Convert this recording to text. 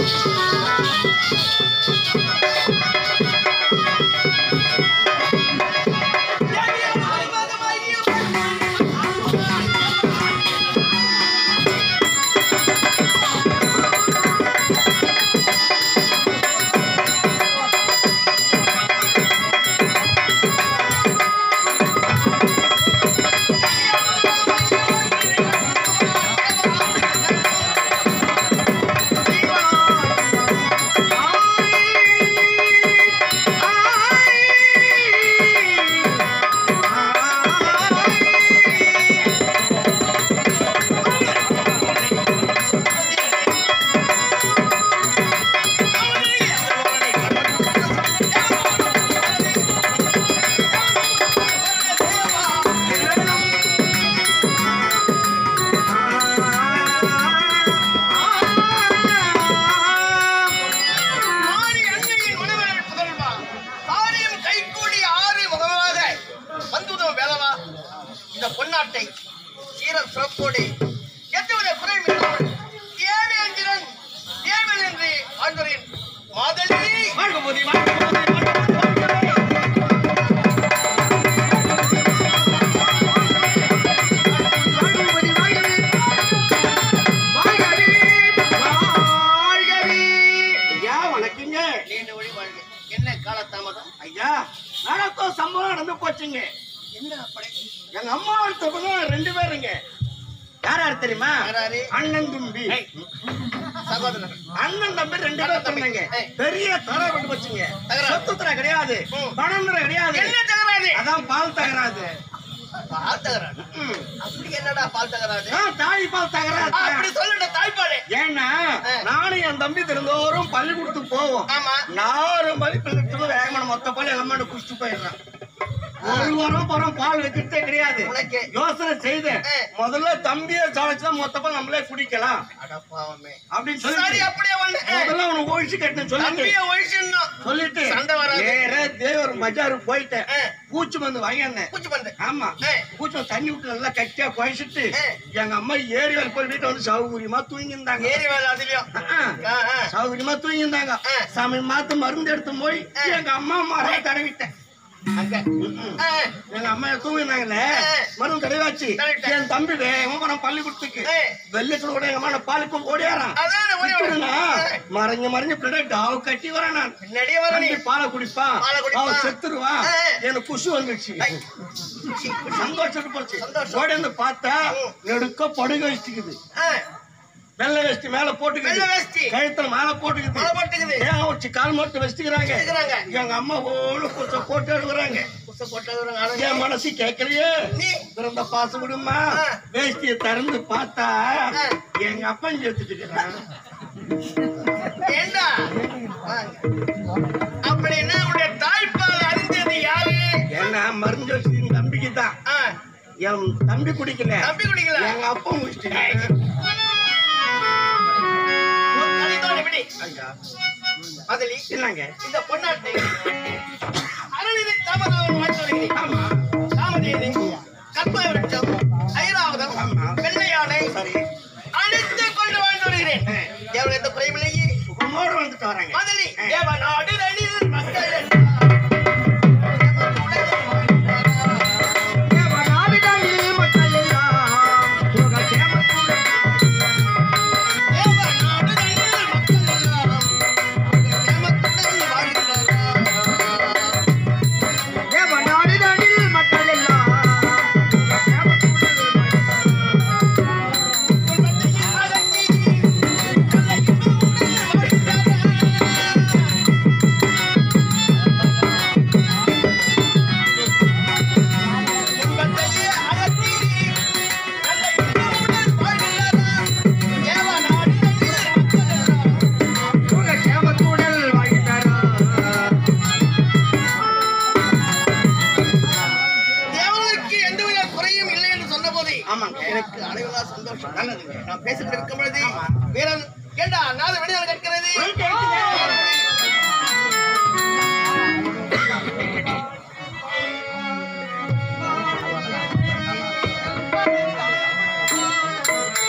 ஆரி அன்னையின் உணவர்கள் புதல்வா காரியம் கைகூடி ஆறு முதலாக வந்துதோ வேலவா இந்த பொன்னாட்டை சீரர் சிறப்போடு எத்துவித குறைமில்லாமல் ஏழேந்திரன் ஏழ்வன் என்று ஆண்டரின் மாதலி வாழ்கபோதி, வாழ்கபோதி, வாழ்கபோதி, வாழ்கபோதி. வாழ்கபோதி, வாழ்கவே. வாழ்கவே, வாழ்கவே. ஐயா, வணக்கங்க. நீண்ட வழி வாழ்க என்ன காலதாமதம் ஐயா, நடக்கோ சம்பவம் நடந்து போச்சுங்க என்ன அப்படி எங்க அம்மா ஒருத்தவங்க ரெண்டு பேருங்க யார் யார் தெரியுமா யாராரு? அண்ணன் தம்பி சகோதரர் அண்ணன் தம்பி ரெண்டு பேர் சொன்னீங்க ஏய். பெரிய தலை விட்டு போச்சுங்க தகராறு. சொத்துத்துல கிடையாது ம். பணம்ன்ற கிடையாது என்ன தகராறு அதான் பால் தகராது பால் தகராறு ம். அப்படி என்னடா பால் தகராறு ஆ, தாய் பால் ஆ, அப்படி தகராது சொல்லுட தாய்ப்பாடு ஏன்னா ஆ. நானும் என் தம்பி தினந்தோறும் பள்ளிக்கூடத்துக்கு போவோம் ஆமா நாலு மணி பிள்ளைக்கு வேகமான மொத்த பால் எங்க அம்மா குடிச்சிட்டு போயிடுறான் ஒரு வாரம் போறோம் பால் வைக்கிறதே கிடையாது உனக்கு? யோசனை செய்தேன் ஆ. முதல்ல தம்பியை சமைச்சுதான் மொத்த பால் நம்மளே குடிக்கலாம் அட பாவமே அப்படின்னு சரி சொல்லி அப்படியே ஒண்ணு முதல்ல அவனுக்கு ஒழிச்சு கட்டணும் சொல்லிட்டு தம்பிய ஒழிச்சுடணும் சொல்லிட்டு சண்டை வராது. நேரா தேவர் பஜாருக்கு போயிட்டேன் ஆ. பூச்சி மருந்து வாங்கியிருந்தேன் பூச்சி பண்ணு ஆமா ஆ. பூச்சி மருந்து தண்ணி விட்டு நல்லா கட்டியா குழைச்சிட்டு ஆ. எங்க அம்மா ஏரி வேலை போய் வீட்டுல வந்து சௌகரியமா தூங்கி இருந்தாங்க ஏறி வேலை அதுலயும் ஆ, ஆ. சௌகரியமா தூங்கி இருந்தாங்க ஆ. சாமி மாத்து மருந்து எடுத்து போய் ஆ. எங்க அம்மா மரம் தடவிட்டேன் அங்க ம்ம். ஆ, எங்க அம்மா தூங்கினாங்கல்ல ஆ. மருந்து தடவாச்சு தடவிட்டேன். என் தம்பி வேகமா போறான் பள்ளிக்கூடத்துக்கு ஆ. வெள்ளத்துல கூட எங்க அம்மா நான் பாலுக்கு ஓடியாரான் அதானே ஓடி வர. விட்டுடுனா, மறைஞ்சு மறைஞ்சு பின்னாடி டாவு கட்டி வரேன் நான் பின்னாடியே வர நீ தம்பி பாலை குடிப்பான் பாலை குடிப்பான். அவன் செத்துருவான் ஆ. எனக்கு குஷு வந்துருச்சு ஐ. சந்தோஷம் போச்சு சந்தோஷம். ஓடி வந்து பார்த்தா ம். நெடுக்க படுகை வச்சுக்குது ஆ, வெள்ளை வேஷ்டி மேல வெள்ளை போட்டுக்குது வேஷ்டி. கழுத்துல மாலை போட்டுக்குது மழை போட்டுக்குது ஏன் வச்சு கால் மட்டும் வச்சுக்கிறாங்க வச்சுக்கிறாங்க. எங்க அம்மா ஓடு குச்ச போட்டு எழுதுறாங்க புச போட்டது ஒரு ஆளு. என் மனசு கேட்கலையே நீ பிறந்த பாசம் விடுமா ஆ. வேஷ்டியை திறந்து பார்த்தா ஆ. எங்க அப்பன் சேர்த்துட்டு இருக்கிறான் ஏண்டா வாங்க. அப்படின்னா உன்னுடைய தாய்ப்பால் அறிஞ்சது யாரு ஏன்னா மருந்து வச்சு தம்பிக்கு தான் ஆ, என் தம்பி குடிக்கல தம்பி குடிக்கல எங்க அப்பா முடிச்சிட்டு ஒரு கலிதோட விடி மதலி இல்லங்க இந்த பொன்னாட்டை அரவிந்தை தாமதாவன் வாய்த்து வருகிறேன் ஆமா காமதேவி கற்பக விருட்சம் ஐராவதம் ஆமா. வெள்ளை யானை சரி அனைத்து கொண்டு வாழ்ந்து வருகிறேன் தேவன் எந்த குறைவில்லையே சுகமோடு வந்துட்டு வராங்க மதலி ஆ. தேவநாடு தனில் மக்கள் தேவநாடு தனில் மக்கள் எல்லாம் தேவத்துடன் வாழ்கிறார்கள். தேவனுக்கு எந்தவித குறையும் இல்லை என்று சொன்னபோது ஆமாங்க. எனக்கு அளவில்லா சந்தோஷம் நல்லதுங்க. நான் பேசிக்கிட்டு இருக்கும் பொழுது வீரன் ஏண்டா நாத வெளியால் கேட்கிறது கேட்குது.